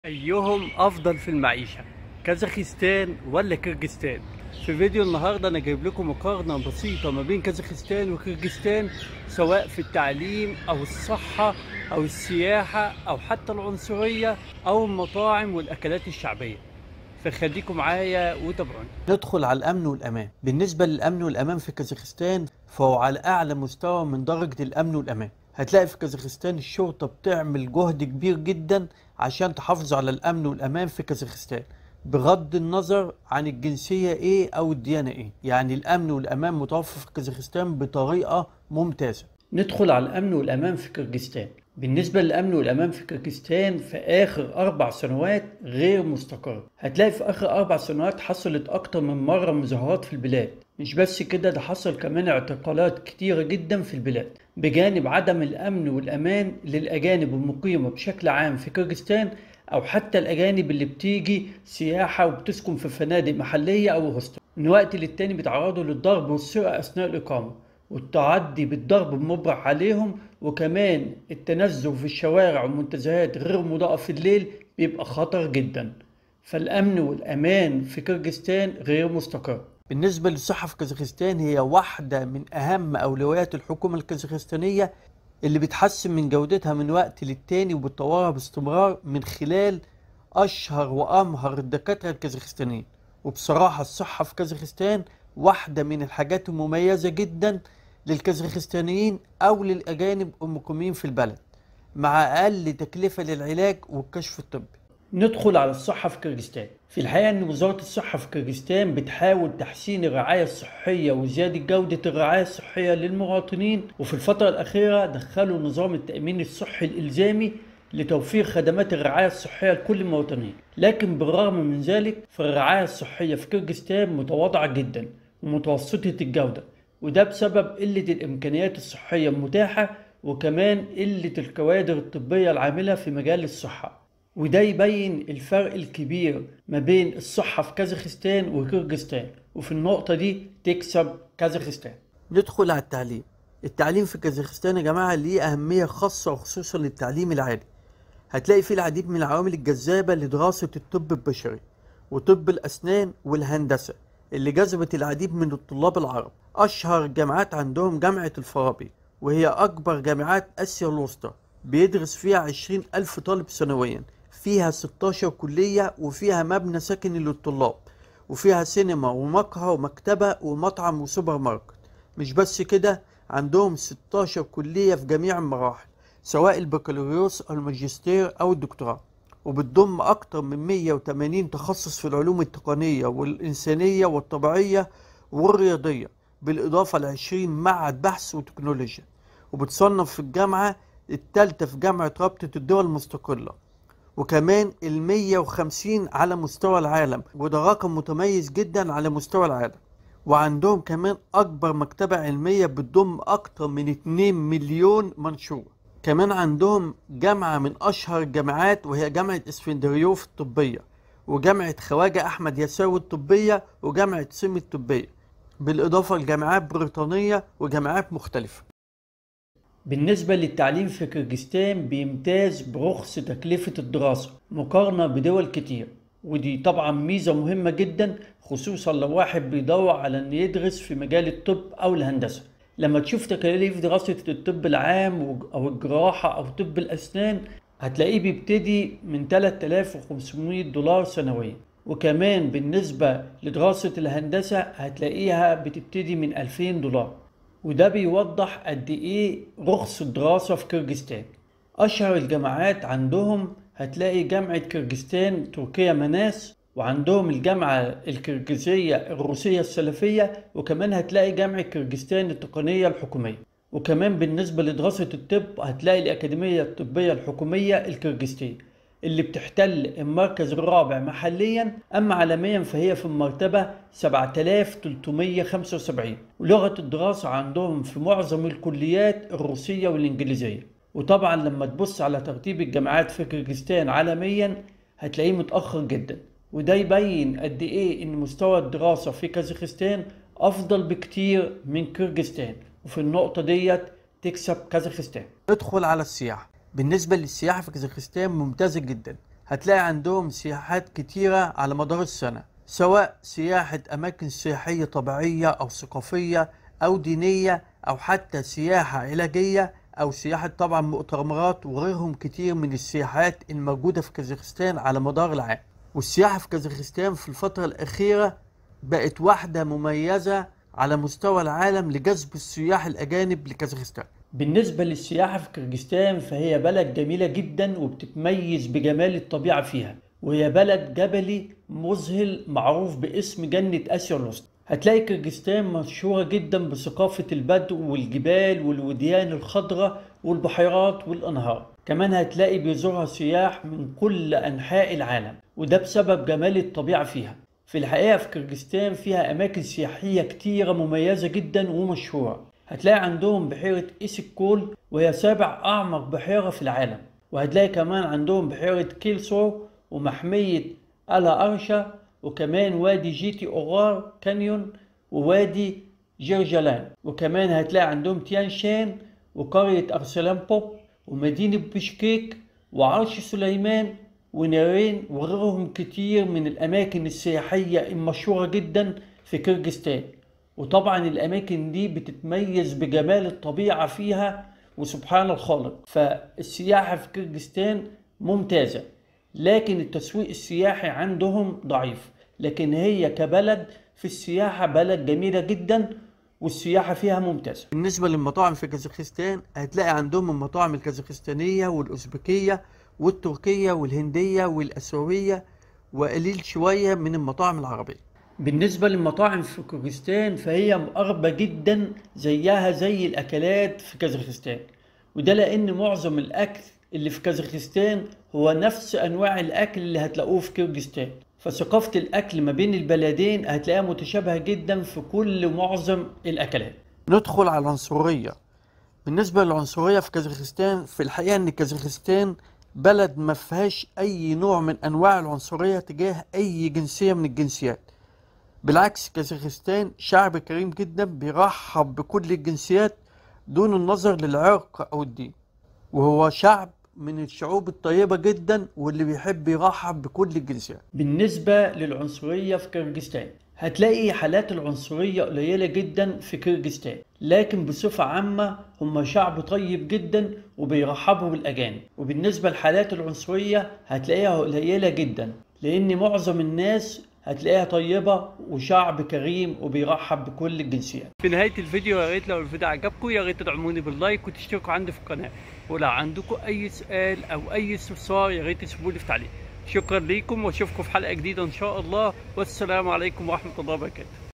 أيهم أفضل في المعيشة كازاخستان ولا كرجستان في فيديو النهاردة أنا جايب لكم مقارنة بسيطة ما بين كازاخستان وكرجستان سواء في التعليم أو الصحة أو السياحة أو حتى العنصرية أو المطاعم والأكلات الشعبية فخليكم معايا وتابعوني ندخل على الأمن والأمان بالنسبة للأمن والأمان في كازاخستان فهو على أعلى مستوى من درجة الأمن والأمان هتلاقي في كازاخستان الشرطة بتعمل جهد كبير جدا عشان تحافظ على الأمن والأمان في كازاخستان بغض النظر عن الجنسية ايه أو الديانة ايه يعني الأمن والأمان متوفر في كازاخستان بطريقة ممتازة ندخل على الأمن والأمان في كرجستان بالنسبة للأمن والأمان في كرجستان في آخر أربع سنوات غير مستقر هتلاقي في آخر أربع سنوات حصلت أكتر من مرة مظاهرات في البلاد مش بس كده ده حصل كمان اعتقالات كتيرة جدا في البلاد بجانب عدم الأمن والأمان للأجانب المقيمة بشكل عام في كرجستان أو حتى الأجانب اللي بتيجي سياحة وبتسكن في فنادق محلية أو هوستل من وقت للتاني بيتعرضوا للضرب والسرقة أثناء الإقامة والتعدي بالضرب المبرح عليهم وكمان التنزه في الشوارع والمنتزهات غير مضاءة في الليل بيبقى خطر جدا فالأمن والأمان في كرجستان غير مستقر بالنسبة للصحة في كازاخستان هي واحدة من أهم أولويات الحكومة الكازاخستانية اللي بتحسن من جودتها من وقت للتاني وبتطورها باستمرار من خلال أشهر وأمهر الدكاترة الكازاخستانيين وبصراحة الصحة في كازاخستان واحدة من الحاجات المميزة جدا للكازاخستانيين أو للأجانب المقيمين في البلد مع أقل تكلفة للعلاج والكشف الطبي ندخل على الصحة في كرجستان في الحقيقة أن وزارة الصحة في كرجستان بتحاول تحسين الرعاية الصحية وزيادة جودة الرعاية الصحية للمواطنين وفي الفترة الأخيرة دخلوا نظام التأمين الصحي الإلزامي لتوفير خدمات الرعاية الصحية لكل المواطنين لكن بالرغم من ذلك فالرعاية الصحية في كرجستان متواضعة جدا ومتوسطة الجودة وده بسبب قلة الإمكانيات الصحية المتاحة وكمان قلة الكوادر الطبية العاملة في مجال الصحة وده يبين الفرق الكبير ما بين الصحة في كازاخستان وكرجستان وفي النقطة دي تكسب كازاخستان ندخل على التعليم التعليم في كازاخستان يا جماعة ليه أهمية خاصة وخصوصا للتعليم العالي هتلاقي فيه العديد من العوامل الجذابة لدراسة الطب البشري وطب الأسنان والهندسة اللي جذبت العديد من الطلاب العرب أشهر جامعات عندهم جامعة الفارابي وهي أكبر جامعات آسيا الوسطى بيدرس فيها عشرين ألف طالب سنويا فيها 16 كلية وفيها مبنى سكني للطلاب وفيها سينما ومقهى ومكتبة ومطعم وسوبر ماركت مش بس كده عندهم 16 كلية في جميع المراحل سواء البكالوريوس أو الماجستير أو الدكتوراه وبتضم أكتر من 180 تخصص في العلوم التقنية والإنسانية والطبيعية والرياضية بالإضافة ل 20 معهد بحث وتكنولوجيا وبتصنف في الجامعة التالتة في جامعة رابطة الدول المستقلة وكمان ال 150 على مستوى العالم وده رقم متميز جدا على مستوى العالم وعندهم كمان أكبر مكتبة علمية بتضم أكتر من 2 مليون منشور كمان عندهم جامعة من أشهر الجامعات وهي جامعة اسفندريوف الطبية وجامعة خواجة أحمد يساوي الطبية وجامعة سيمي الطبية بالإضافة لجامعات بريطانية وجامعات مختلفة بالنسبة للتعليم في كرجستان بيمتاز برخص تكلفة الدراسة مقارنة بدول كتير ودي طبعا ميزة مهمة جدا خصوصا لو واحد بيدور على ان يدرس في مجال الطب او الهندسة لما تشوف تكاليف دراسة الطب العام او الجراحة او طب الاسنان هتلاقيه بيبتدي من 3500 دولار سنويا وكمان بالنسبة لدراسة الهندسة هتلاقيها بتبتدي من 2000 دولار وده بيوضح قد ايه رخص الدراسة في كرجستان أشهر الجامعات عندهم هتلاقي جامعة كرجستان تركيا مناس وعندهم الجامعة الكرجيزية الروسية السلفية وكمان هتلاقي جامعة كرجستان التقنية الحكومية وكمان بالنسبة لدراسة الطب هتلاقي الأكاديمية الطبية الحكومية الكرجستية اللي بتحتل المركز الرابع محليا أما عالميا فهي في المرتبة 7375 ولغة الدراسة عندهم في معظم الكليات الروسية والإنجليزية وطبعا لما تبص على ترتيب الجامعات في كرجستان عالميا هتلاقيه متأخر جدا وده يبين قد ايه ان مستوى الدراسة في كازاخستان افضل بكتير من كرجستان وفي النقطة ديت تكسب كازاخستان ندخل على السياحة بالنسبة للسياحة في كازاخستان ممتازة جدا هتلاقي عندهم سياحات كتيرة على مدار السنة سواء سياحة أماكن سياحية طبيعية أو ثقافية أو دينية أو حتى سياحة علاجية أو سياحة طبعا مؤتمرات وغيرهم كتير من السياحات الموجودة في كازاخستان على مدار العام والسياحة في كازاخستان في الفترة الأخيرة بقت واحدة مميزة على مستوى العالم لجذب السياح الأجانب لكازاخستان بالنسبة للسياحة في كرجستان فهي بلد جميلة جدا وبتتميز بجمال الطبيعة فيها وهي بلد جبلي مذهل معروف باسم جنة آسيا الوسطى هتلاقي كرجستان مشهورة جدا بثقافة البدو والجبال والوديان الخضراء والبحيرات والأنهار كمان هتلاقي بيزورها سياح من كل أنحاء العالم وده بسبب جمال الطبيعة فيها في الحقيقة في كرجستان فيها أماكن سياحية كتيرة مميزة جدا ومشهورة هتلاقي عندهم بحيرة إيسيكول وهي سابع أعمق بحيرة في العالم وهتلاقي كمان عندهم بحيرة كيلسو ومحمية ألا أرشا وكمان وادي جيتي أوغار كانيون ووادي جيرجلان وكمان هتلاقي عندهم تيان شان وقرية أرسلان بوب ومدينة بشكيك وعرش سليمان ونيرين وغيرهم كتير من الأماكن السياحية المشهورة جدا في كرجستان وطبعا الأماكن دي بتتميز بجمال الطبيعة فيها وسبحان الخالق فالسياحة في كرجستان ممتازة لكن التسويق السياحي عندهم ضعيف لكن هي كبلد في السياحة بلد جميلة جدا والسياحة فيها ممتازة بالنسبة للمطاعم في كازاخستان هتلاقي عندهم المطاعم الكازاخستانية والأوزبكية والتركية والهندية والأسيوية وقليل شوية من المطاعم العربية بالنسبة للمطاعم في كرجستان فهي مقربة جدا زيها زي الأكلات في كازاخستان وده لأن معظم الأكل اللي في كازاخستان هو نفس أنواع الأكل اللي هتلاقوه في كرجستان فثقافة الأكل ما بين البلدين هتلاقيها متشابهة جدا في كل معظم الأكلات ندخل على العنصرية بالنسبة للعنصرية في كازاخستان في الحقيقة إن كازاخستان بلد ما فيهاش أي نوع من أنواع العنصرية تجاه أي جنسية من الجنسيات بالعكس كازاخستان شعب كريم جدا بيرحب بكل الجنسيات دون النظر للعرق أو الدين وهو شعب من الشعوب الطيبة جدا واللي بيحب يرحب بكل الجنسيات بالنسبة للعنصرية في كرجستان هتلاقي حالات العنصرية قليلة جدا في كرجستان لكن بصفة عامة هم شعب طيب جدا وبيرحبوا بالأجانب وبالنسبة لحالات العنصرية هتلاقيها قليلة جدا لأن معظم الناس هتلاقيها طيبة وشعب كريم وبيرحب بكل الجنسيات في نهاية الفيديو يا ريت لو الفيديو عجبكم يا ريت تدعموني باللايك وتشتركوا عندي في القناة ولو عندكم أي سؤال أو أي استفسار يا ريت تسيبولي في تعليق شكرا ليكم واشوفكم في حلقة جديدة إن شاء الله والسلام عليكم ورحمة الله وبركاته